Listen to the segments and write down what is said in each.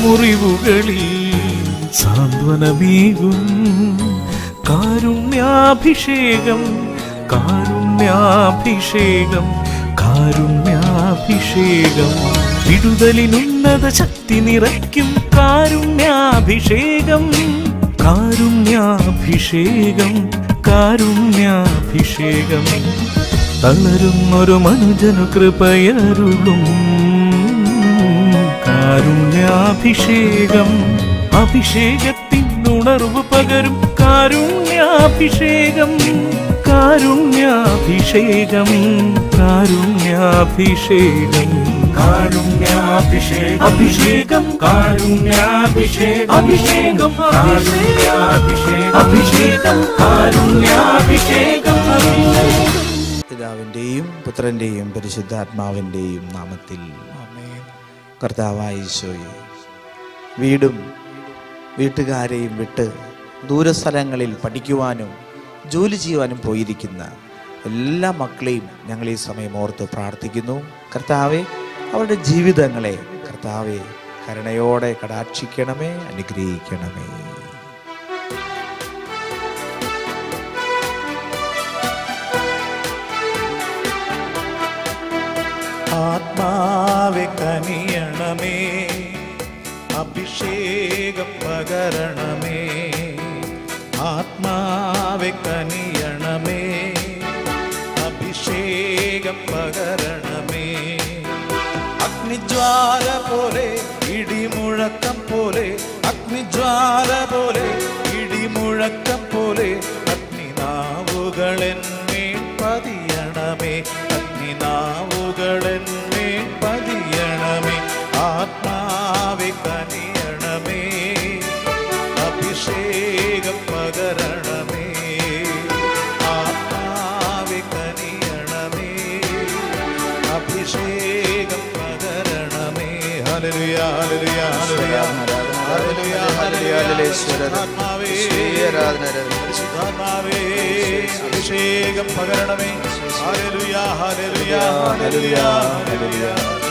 മുറിവുകളിൽ സാന്ത്വനമേകും കാരുണ്യാഭിഷേകം കാരുണ്യാഭിഷേകം കാരുണ്യാഭിഷേകം വിടുതലിനുന്നത ശക്തി നിറയ്ക്കും കാരുണ്യാഭിഷേകം കാരുണ്യാഭിഷേകം കാരുണ്യാഭിഷേകം തളരുന്നൊരു മനുജനു കൃപയരുളും കാരുണ്യാഭിഷേകം അഭിഷേകത്തിനുണർവ് പകരും കാരുണ്യാഭിഷേകം കാരുണ്യാഭിഷേകം കാരുണ്യാഭിഷേകം കാരുണ്യാഭിഷേകം അഭിഷേകം കാരുണ്യാഭിഷേകം അഭിഷേകം കാരുണ്യാഭിഷേകം അഭിഷേകം കാരുണ്യാഭിഷേകം പിതാവിൻ്റെയും പുത്രൻ്റെയും പരിശുദ്ധാത്മാവിൻ്റെയും നാമത്തിൽ കർത്താവായ ഈശോയെ വീടും വീട്ടുകാരെയും വിട്ട് ദൂരസ്ഥലങ്ങളിൽ പഠിക്കുവാനും ജോലി ചെയ്യുവാനും പോയിരിക്കുന്ന എല്ലാ മക്കളെയും ഞങ്ങൾ ഈ സമയം ഓർത്ത് പ്രാർത്ഥിക്കുന്നു കർത്താവെ അവരുടെ ജീവിതങ്ങളെ കർത്താവെ കരുണയോടെ കടാക്ഷിക്കണമേ അനുഗ്രഹിക്കണമേ ആത്മാവെ കനിയണമേ അഭിഷേകം പകരണമേ ആത്മാവെ കനിയണമേ അഭിഷേകം പകരണമേ അഗ്നിജ്വാല പോലെ ഇടിമുഴക്കം പോലെ അഗ്നിജ്വാല പോലെ ഇടിമുഴക്കം പോലെ അഗ്നിനാവുകളെന്മേൽ പതിയണമേ അഗ്നിനാവുകളെന്മേൽ പതിയണമേ ആത്മാവെ കനിയണമേ അഭിഷേകം പകരണമേ ആത്മാവെ കനിയണമേ അഭിഷേകം പകരണമേ ഹല്ലേലൂയ ഹല്ലേലൂയ ഹല്ലേലൂയ ഹല്ലേലൂയ ഹല്ലേലൂയ പരിശുദ്ധാത്മാവേ പരിശുദ്ധാത്മാവേ അഭിഷേകം പകരണമേ ഹല്ലേലൂയ ഹല്ലേലൂയ ഹല്ലേലൂയ ഹല്ലേലൂയ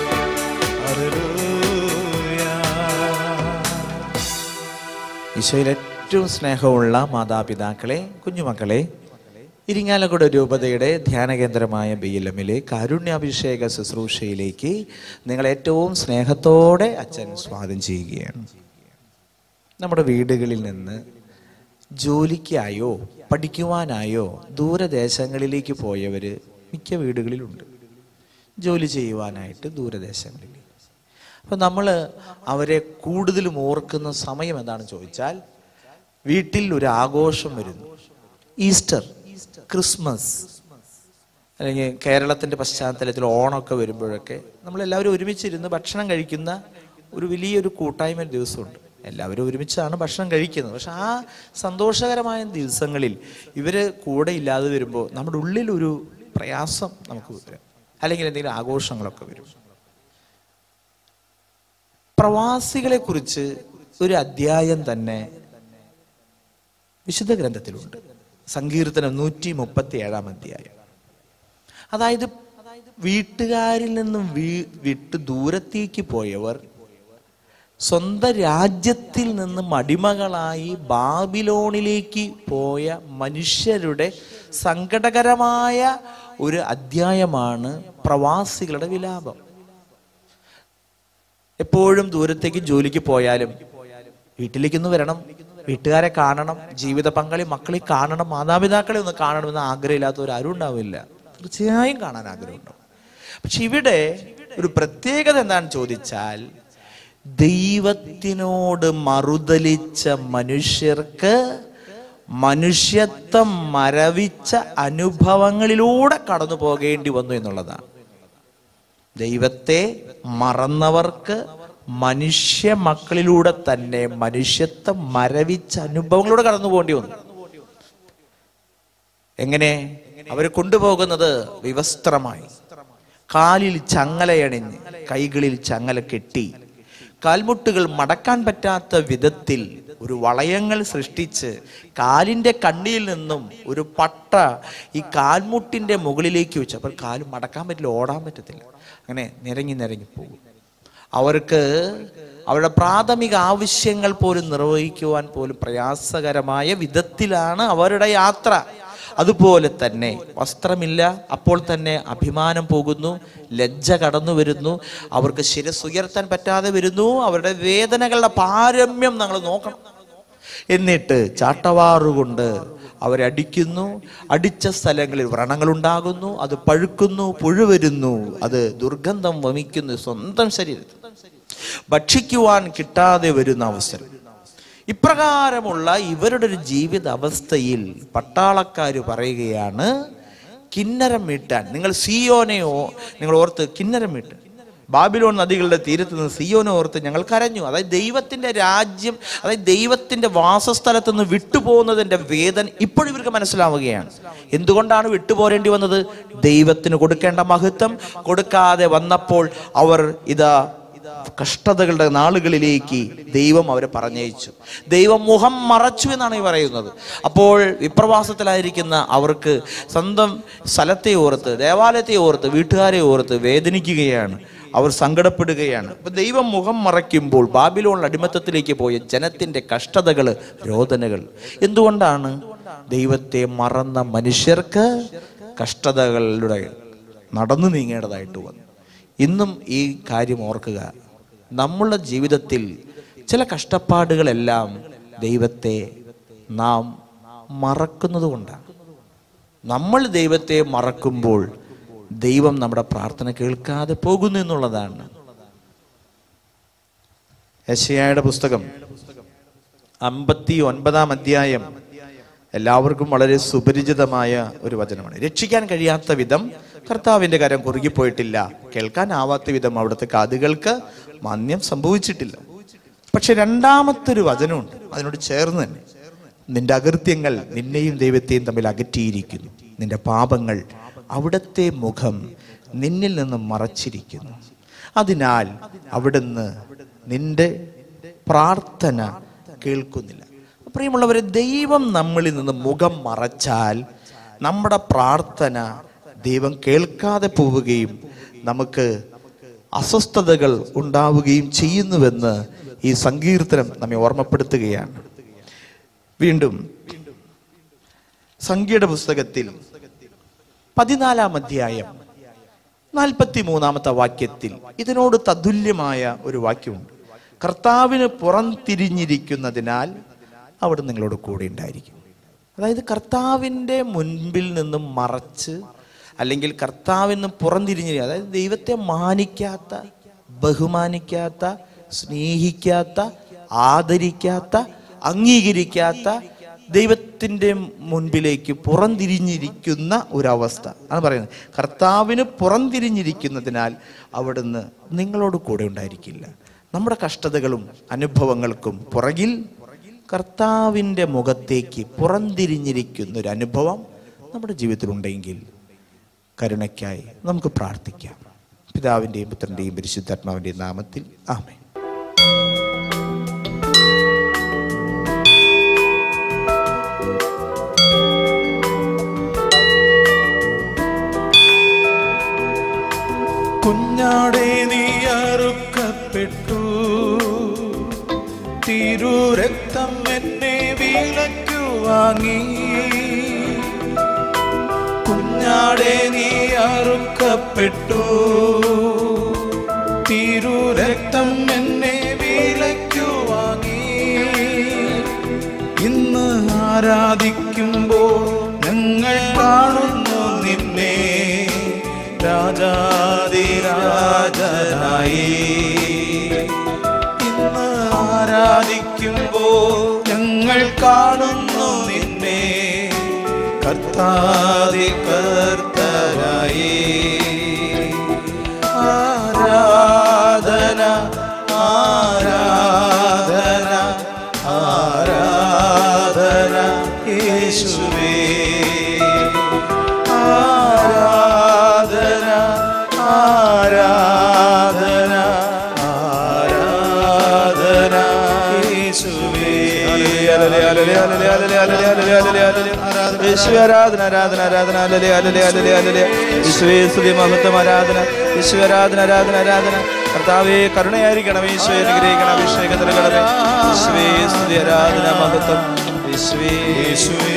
ഹല്ലേലൂയ ഈശോയിൽ ഏറ്റവും സ്നേഹമുള്ള മാതാപിതാക്കളെ കുഞ്ഞുമക്കളെ ഇരിങ്ങാലക്കുട രൂപതയുടെ ധ്യാനകേന്ദ്രമായ ബി എൽ എമ്മിലെ കാരുണ്യാഭിഷേക ശുശ്രൂഷയിലേക്ക് നിങ്ങൾ ഏറ്റവും സ്നേഹത്തോടെ അച്ഛൻ സ്വാഗതം ചെയ്യുകയാണ് നമ്മുടെ വീടുകളിൽ നിന്ന് ജോലിക്കായോ പഠിക്കുവാനായോ ദൂരദേശങ്ങളിലേക്ക് പോയവർ മിക്ക വീടുകളിലുണ്ട് ജോലി ചെയ്യുവാനായിട്ട് ദൂരദേശങ്ങളിൽ അപ്പം നമ്മൾ അവരെ കൂടുതലും ഓർക്കുന്ന സമയം എന്താണെന്ന് ചോദിച്ചാൽ വീട്ടിൽ ഒരു ആഘോഷം വരുന്നു ഈസ്റ്റർ ക്രിസ്മസ് അല്ലെങ്കിൽ കേരളത്തിൻ്റെ പശ്ചാത്തലത്തിൽ ഓണമൊക്കെ വരുമ്പോഴൊക്കെ നമ്മളെല്ലാവരും ഒരുമിച്ചിരുന്ന് ഭക്ഷണം കഴിക്കുന്ന ഒരു വലിയൊരു കൂട്ടായ്മ ദിവസമുണ്ട് എല്ലാവരും ഒരുമിച്ചാണ് ഭക്ഷണം കഴിക്കുന്നത് പക്ഷെ ആ സന്തോഷകരമായ ദിവസങ്ങളിൽ ഇവർ കൂടെ ഇല്ലാതെ വരുമ്പോൾ നമ്മുടെ ഉള്ളിലൊരു പ്രയാസം നമുക്ക് വരും അല്ലെങ്കിൽ എന്തെങ്കിലും ആഘോഷങ്ങളൊക്കെ വരും പ്രവാസികളെ കുറിച്ച് ഒരു അധ്യായം തന്നെ വിശുദ്ധ ഗ്രന്ഥത്തിലുണ്ട് സങ്കീർത്തനം നൂറ്റി മുപ്പത്തി ഏഴാം അധ്യായം അതായത് വീട്ടുകാരിൽ നിന്നും വീ വിട്ട് ദൂരത്തേക്ക് പോയവർ സ്വന്തം രാജ്യത്തിൽ നിന്നും അടിമകളായി ബാബിലോണിലേക്ക് പോയ മനുഷ്യരുടെ സങ്കടകരമായ ഒരു അധ്യായമാണ് പ്രവാസികളുടെ വിലാപം എപ്പോഴും ദൂരത്തേക്ക് ജോലിക്ക് പോയാലും വീട്ടിലേക്കൊന്ന് വരണം വീട്ടുകാരെ കാണണം ജീവിത പങ്കാളി മക്കളെ കാണണം മാതാപിതാക്കളെ ഒന്ന് കാണണമെന്ന് ആഗ്രഹമില്ലാത്തവർ ആരും ഉണ്ടാവില്ല തീർച്ചയായും കാണാൻ ആഗ്രഹമുണ്ടാവും പക്ഷെ ഇവിടെ ഒരു പ്രത്യേകത എന്താണെന്ന് ചോദിച്ചാൽ ദൈവത്തിനോട് മറുതലിച്ച മനുഷ്യർക്ക് മനുഷ്യത്വം മരവിച്ച അനുഭവങ്ങളിലൂടെ കടന്നു പോകേണ്ടി വന്നു എന്നുള്ളതാണ് ദൈവത്തെ മറന്നവർക്ക് മനുഷ്യ മക്കളിലൂടെ തന്നെ മനുഷ്യത്വം മരവിച്ച അനുഭവങ്ങളിലൂടെ കടന്നു പോകേണ്ടി വന്നു എങ്ങനെ അവരെ കൊണ്ടുപോകുന്നത് വിവസ്ത്രമായി കാലിൽ ചങ്ങലയണിഞ്ഞ് കൈകളിൽ ചങ്ങല കെട്ടി കാൽമുട്ടുകൾ മടക്കാൻ പറ്റാത്ത വിധത്തിൽ ഒരു വളയങ്ങൾ സൃഷ്ടിച്ച് കാലിന്റെ കണ്ണിയിൽ നിന്നും ഒരു പട്ട ഈ കാൽമുട്ടിന്റെ മുകളിലേക്ക് വെച്ച് അപ്പോൾ കാല് മടക്കാൻ പറ്റില്ല ഓടാൻ പറ്റത്തില്ല അങ്ങനെ നിരങ്ങി നിരങ്ങി പോകും അവർക്ക് അവരുടെ പ്രാഥമിക ആവശ്യങ്ങൾ പോലും നിർവഹിക്കുവാൻ പോലും പ്രയാസകരമായ വിധത്തിലാണ് അവരുടെ യാത്ര അതുപോലെ തന്നെ വസ്ത്രമില്ല അപ്പോൾ തന്നെ അഭിമാനം പോകുന്നു ലജ്ജ കടന്നു വരുന്നു അവർക്ക് ശിരസുയർത്താൻ പറ്റാതെ വരുന്നു അവരുടെ വേദനകളുടെ പാരമ്യം നമ്മൾ നോക്കണം എന്നിട്ട് ചാട്ടവാറുകൊണ്ട് അവരെ അടിക്കുന്നു അടിച്ച സ്ഥലങ്ങളിൽ വ്രണങ്ങളുണ്ടാകുന്നു അത് പഴുക്കുന്നു പുഴു വരുന്നു അത് ദുർഗന്ധം വമിക്കുന്നു സ്വന്തം ശരീരത്തിൽ ഭക്ഷിക്കുവാൻ കിട്ടാതെ വരുന്ന അവസരം ഇപ്രകാരമുള്ള ഇവരുടെ ഒരു ജീവിത അവസ്ഥയിൽ പട്ടാളക്കാർ പറയുകയാണ് കിന്നരം മീട്ടാൻ നിങ്ങൾ സിയോനെയോ നിങ്ങൾ ഓർത്ത് കിന്നരം മീട്ടാൻ ബാബിലോൺ നദികളുടെ തീരത്ത് നിന്ന് സിയോനെ ഓർത്ത് ഞങ്ങൾ കരഞ്ഞു അതായത് ദൈവത്തിന്റെ രാജ്യം അതായത് ദൈവത്തിന്റെ വാസസ്ഥലത്ത് നിന്ന് വിട്ടുപോകുന്നതിന്റെ വേദന ഇപ്പോഴും ഇവർക്ക് മനസ്സിലാവുകയാണ് എന്തുകൊണ്ടാണ് വിട്ടുപോരേണ്ടി വന്നത് ദൈവത്തിന് കൊടുക്കേണ്ട മഹത്വം കൊടുക്കാതെ വന്നപ്പോൾ അവർ ഇതാ കഷ്ടതകളുടെ നാളുകളിലേക്ക് ദൈവം അവരെ പറഞ്ഞയച്ചു ദൈവം മുഖം മറച്ചു എന്നാണ് ഈ പറയുന്നത് അപ്പോൾ വിപ്രവാസത്തിലായിരിക്കുന്ന അവർക്ക് സ്വന്തം സ്ഥലത്തെ ഓർത്ത് ദേവാലയത്തെ ഓർത്ത് വീട്ടുകാരെ ഓർത്ത് വേദനിക്കുകയാണ് അവർ സങ്കടപ്പെടുകയാണ് അപ്പൊ ദൈവം മുഖം മറയ്ക്കുമ്പോൾ ബാബിലോൺ അടിമത്തത്തിലേക്ക് പോയ ജനത്തിന്റെ കഷ്ടതകൾ രോദനകൾ എന്തുകൊണ്ടാണ് ദൈവത്തെ മറന്ന മനുഷ്യർക്ക് കഷ്ടതകളുടെ നടന്നു നീങ്ങേണ്ടതായിട്ട് വന്നു ഇന്നും ഈ കാര്യം ഓർക്കുക നമ്മളുടെ ജീവിതത്തിൽ ചില കഷ്ടപ്പാടുകളെല്ലാം ദൈവത്തെ നാം മറക്കുന്നത് കൊണ്ടാണ് നമ്മൾ ദൈവത്തെ മറക്കുമ്പോൾ ദൈവം നമ്മുടെ പ്രാർത്ഥന കേൾക്കാതെ പോകുന്നു എന്നുള്ളതാണ് യശയായുടെ പുസ്തകം അമ്പത്തി ഒൻപതാം അധ്യായം എല്ലാവർക്കും വളരെ സുപരിചിതമായ ഒരു വചനമാണ് രക്ഷിക്കാൻ കഴിയാത്ത വിധം കർത്താവിന്റെ കരം കുറുകിപ്പോയിട്ടില്ല കേൾക്കാനാവാത്ത വിധം അവിടുത്തെ കാതുകൾക്ക് മാന്യം സംഭവിച്ചിട്ടില്ല പക്ഷെ രണ്ടാമത്തെ ഒരു വചനമുണ്ട് അതിനോട് ചേർന്ന് തന്നെ നിന്റെ അകൃത്യങ്ങൾ നിന്നെയും ദൈവത്തെയും തമ്മിൽ അകറ്റിയിരിക്കുന്നു നിന്റെ പാപങ്ങൾ അവിടുത്തെ മുഖം നിന്നിൽ നിന്ന് മറച്ചിരിക്കുന്നു അതിനാൽ അവിടുന്ന് നിന്റെ പ്രാർത്ഥന കേൾക്കുന്നില്ല പ്രിയമുള്ളവരെ ദൈവം നമ്മളിൽ നിന്ന് മുഖം മറച്ചാൽ നമ്മുടെ പ്രാർത്ഥന ദൈവം കേൾക്കാതെ പോവുകയും നമുക്ക് അസ്വസ്ഥതകൾ ഉണ്ടാവുകയും ചെയ്യുന്നുവെന്ന് ഈ സങ്കീർത്തനം നമ്മെ ഓർമ്മപ്പെടുത്തുകയാണ് വീണ്ടും സംഖ്യയുടെ പുസ്തകത്തിൽ പതിനാലാം അധ്യായം നാൽപ്പത്തി മൂന്നാമത്തെ വാക്യത്തിൽ ഇതിനോട് തതുല്യമായ ഒരു വാക്യമുണ്ട് കർത്താവിന് പുറംതിരിഞ്ഞിരിക്കുന്നതിനാൽ അവിടെ നിങ്ങളോട് കൂടെ ഉണ്ടായിരിക്കും അതായത് കർത്താവിൻ്റെ മുൻപിൽ നിന്നും മറച്ച് അല്ലെങ്കിൽ കർത്താവിന് പുറംതിരിഞ്ഞിരിക്കുക അതായത് ദൈവത്തെ മാനിക്കാത്ത ബഹുമാനിക്കാത്ത സ്നേഹിക്കാത്ത ആദരിക്കാത്ത അംഗീകരിക്കാത്ത ദൈവത്തിൻ്റെ മുൻപിലേക്ക് പുറംതിരിഞ്ഞിരിക്കുന്ന ഒരവസ്ഥ ആണ് പറയുന്നത് കർത്താവിന് പുറംതിരിഞ്ഞിരിക്കുന്നതിനാൽ അവിടുന്ന് നിങ്ങളോട് കൂടെ ഉണ്ടായിരിക്കില്ല നമ്മുടെ കഷ്ടതകളും അനുഭവങ്ങൾക്കും പുറകിൽ കർത്താവിൻ്റെ മുഖത്തേക്ക് പുറംതിരിഞ്ഞിരിക്കുന്ന ഒരു അനുഭവം നമ്മുടെ ജീവിതത്തിലുണ്ടെങ്കിൽ കരുണയ്ക്കായി നമുക്ക് പ്രാർത്ഥിക്കാം പിതാവിൻ്റെയും പുത്രൻ്റെയും പരിശുദ്ധാത്മാവിൻ്റെയും നാമത്തിൽ ആമേ കുഞ്ഞാടെ നീ അറുക്കപ്പെട്ടു തിരുരക്തം എന്നെ വിലക്കു വാങ്ങി കുഞ്ഞാടെ നീ അറുക്കപ്പെട്ടു തിരുരക്തം എന്നെ വിലക്കു വാങ്ങി ഇന്ന് ആരാധിക്കുമ്പോൾ ഞങ്ങൾ കാണുന്നു നിന്നെ രാജാതിരാജനായി ഇന്ന് ആരാധിക്കുമ്പോൾ ഞങ്ങൾ കാണുന്നു നിന്നെ കർത്താതി കർത്തരായി ആരാധന ആരാധന ആരാധന യേശുവേ ആരാധന ആരാധന ആരാധന യേശുവേ യേശുവേ ആരാധന ആരാധന ആരാധന അലലേ അലലേ അലലേ അലലേ യേശുവേ സ്തുതി മഹത്വം ആരാധന യേശുവേ ആരാധന ആരാധന ആരാധന കർത്താവേ കരുണയായിരിക്കണം ഈശോയെ അനുഗ്രഹിക്കണം അഭിഷേകം നൽകണമേ യേശുവേ സ്തുതി ആരാധന മഹത്വം യേശുവേ യേശുവേ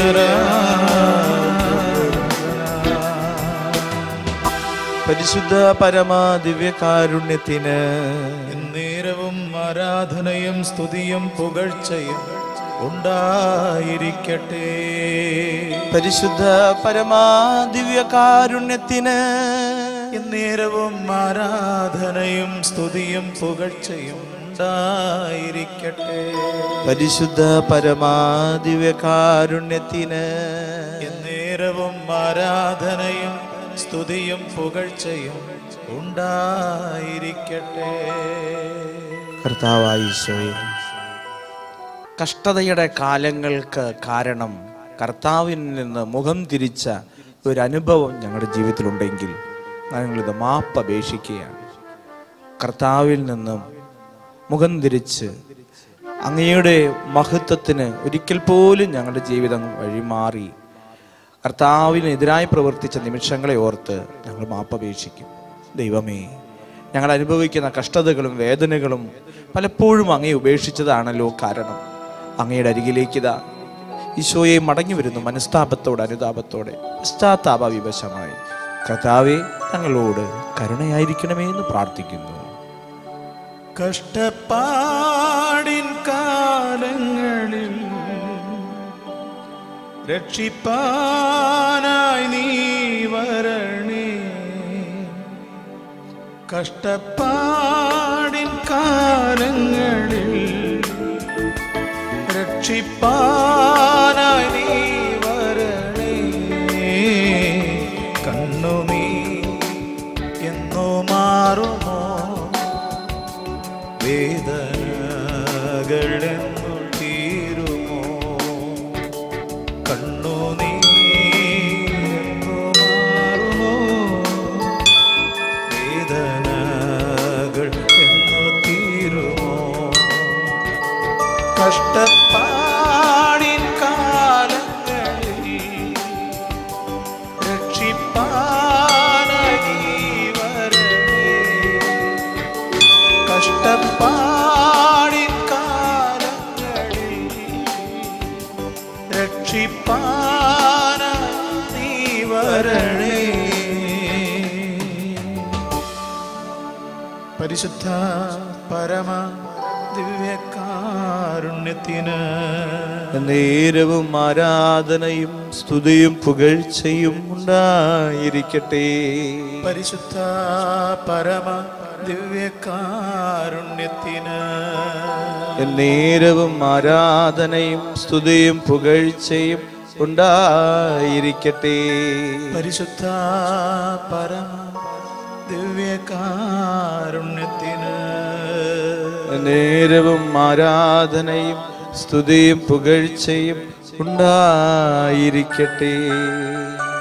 പരിശുദ്ധ പരമ ദിവ്യകാരുണ്യത്തിന് നേരവും ആരാധനയും സ്തുതിയും പുകഴ്ചയും ഉണ്ടായിരിക്കട്ടെ പരിശുദ്ധ പരമ ദിവ്യകാരുണ്യത്തിന് നേരവും ആരാധനയും സ്തുതിയും പുകഴ്ചയും ഉണ്ടായിരിക്കട്ടെ പരിശുദ്ധ പരമ ദിവ്യകാരുണ്യത്തിന് നേരവും ആരാധനയും സ്തുതിയും പുകഴ്ചയും ഉണ്ടായിരിക്കട്ടെ കർത്താവായ ഈശോയെ കഷ്ടതയുടെ കാലങ്ങൾക്ക് കാരണം കർത്താവിൽ നിന്ന് മുഖം തിരിച്ച ഒരു അനുഭവം ഞങ്ങളുടെ ജീവിതത്തിലുണ്ടെങ്കിൽ ഞങ്ങളിത് മാപ്പ് അപേക്ഷിക്കുകയാണ് കർത്താവിൽ നിന്നും മുഖം തിരിച്ച് അങ്ങയുടെ മഹത്വത്തിന് ഒരിക്കൽ പോലും ഞങ്ങളുടെ ജീവിതം വഴിമാറി കർത്താവിനെതിരായി പ്രവർത്തിച്ച നിമിഷങ്ങളെ ഓർത്ത് ഞങ്ങൾ മാപ്പപേക്ഷിക്കും ദൈവമേ ഞങ്ങൾ അനുഭവിക്കുന്ന കഷ്ടതകളും വേദനകളും പലപ്പോഴും അങ്ങയെ ഉപേക്ഷിച്ചതാണല്ലോ കാരണം അങ്ങയുടെ അരികിലേക്ക് ഇതാ ഈശോയെ മടങ്ങി വരുന്നു മനസ്താപത്തോടെ അനുതാപത്തോടെ പശ്ചാത്താപ വിവശമായി കർത്താവെ ഞങ്ങളോട് കരുണയായിരിക്കണമേ എന്ന് പ്രാർത്ഥിക്കുന്നു കഷ്ടപ്പാടിൻ കാലങ്ങളിൽ രക്ഷിപ്പാനായി നീ വരണേ കഷ്ടപ്പാടിൻ കാലങ്ങളിൽ രക്ഷിപ്പാനായി നീ വരണേ കണ്ണുനീ എന്നോ മാറുമോ വേദനകളെന്നു തീരുമോ കണ്ണുനീരെന്നു മാറുമോ വേദനകൾ എന്നു തീരുമോ കഷ്ടപ്പാടിൻ കാലങ്ങളിൽ രക്ഷിപ്പാനായി വരണേ കഷ്ടപ്പാടിൻ കാലങ്ങളിൽ രക്ഷിപ്പാന നീ വരണേ പരിശുദ്ധ പരമ ദിവ്യകാരുണ്യത്തിന് നേരവും ആരാധനയും സ്തുതിയും പുകഴ്ചയും ഉണ്ടായിരിക്കട്ടെ പരിശുദ്ധ പരമ ദിവ്യകാരുണ്യത്തിന് നേരവും ആരാധനയും സ്തുതിയും പുകഴ്ചയും ഉണ്ടായിരിക്കട്ടെ പരിശുദ്ധ പരമ ദിവ്യകാരുണ്യത്തിന് നേരവും ആരാധനയും സ്തുതിയും പുകഴ്ചയും ഉണ്ടായിരിക്കട്ടെ